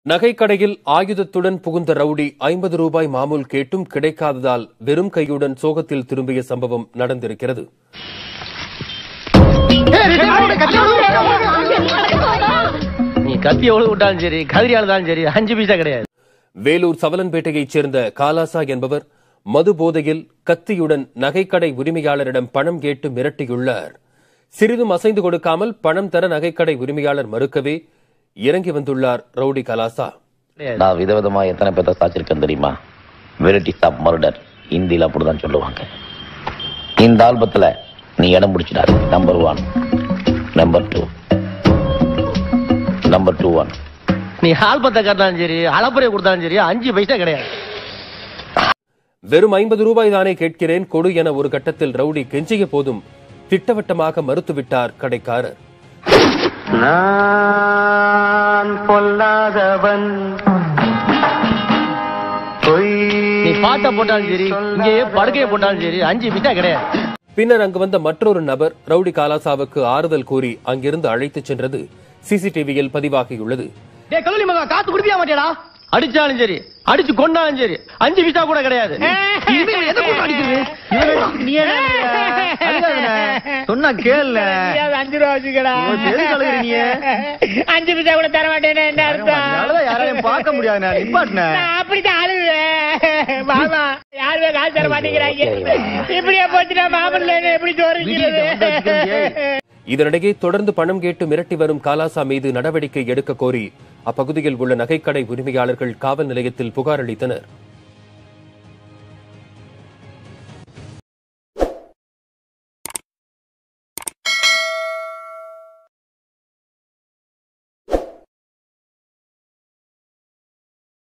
நகைக்கடையில் ஆயுதத்துடன் புகுந்த ரவுடி ஐம்பது ரூபாய் மாமூல் கேட்டும் கிடைக்காததால் வெறும் கையுடன் சோகத்தில் திரும்பிய சம்பவம் நடந்திருக்கிறது நீ கத்தி எவ்வளவு விட்டாலும் சரி கதிரியால தான் சரி அஞ்சு பைசா கிடையாது வேலூர் சவலன்பேட்டையைச் சேர்ந்த காலாசா என்பவர் மது போதையில் கத்தியுடன் நகைக்கடை உரிமையாளரிடம் பணம் கேட்டு மிரட்டியுள்ளார் சிறிதும் அசைந்து கொடுக்காமல் பணம் தர நகைக்கடை உரிமையாளர் மறுக்கவே இறங்கி வந்துள்ளார் ரவுடி கலாசா நான் விதவிதமா எத்தனை பேர்த்த சாச்சிருக்கேன் தெரியுமா வெரைட்டிஸ் ஆஃப் மர்டர் ஹிந்தியில் அப்படிதான் சொல்லுவாங்க இந்த ஆல்பத்துல நீ இடம் பிடிச்சிடாரு number one number two number two one நீ ஆல்பத்தை காட்டினாலும் சரி அளப்புறையை கொடுத்தாலும் சரி அஞ்சு பைசா கிடையாது வெறும் ஐம்பது ரூபாய் தானே கேட்கிறேன் கொடு என ஒரு கட்டத்தில் ரவுடி கெஞ்சிய போதும் திட்டவட்டமாக மறுத்துவிட்டார் கடைக்காரர் நான் பொல்லாதவன் நீ பாட்டை போட்டாலும் சரி இங்கேயே படுக்கையை போட்டாலும் சரி அஞ்சு பைசா கிடையாது பின்னர் அங்கு வந்த மற்றொரு நபர் ரவுடி காலாசாவுக்கு ஆறுதல் கூறி அங்கிருந்து அழைத்துச் சென்றது சிசிடிவியில் பதிவாகியுள்ளது டேய் கல்லூரி மகா காத்து குடிப்பியா மாட்டியாடா அடிச்சாலும் சரி அடிச்சு கொண்டாலும் சரி அஞ்சு பைசா கூட கிடையாது இனிமே இவன் எதை போட்டு அடிக்கிறது? இவனை- நீ என்ன அடிக்காதண்ணே. சொன்னா கேளு அஞ்சு ரூபா வச்சுக்கடா எதுக்கு அழுகுற நீ? அஞ்சு பைசா கூட தர மாட்டேன்னு என்ன அர்த்தம் அதனாலதான் யாரையும் பார்க்க முடியாதுண்ணே நிப்பாட்டுனே நான் அப்படித்தான் அழுகுவேன் மாமா யாருமே காசு தர மாட்டேங்கிறாங்க இப்படியே போச்சுன்னா மாமன்ல எப்படி சோறுக்கிறது இதனிடையே தொடர்ந்து பணம் கேட்டு மிரட்டி வரும் காலாசா மீது நடவடிக்கை எடுக்க கோரி அப்பகுதியில் உள்ள நகைக்கடை உரிமையாளர்கள் காவல் நிலையத்தில் புகார் அளித்தனர்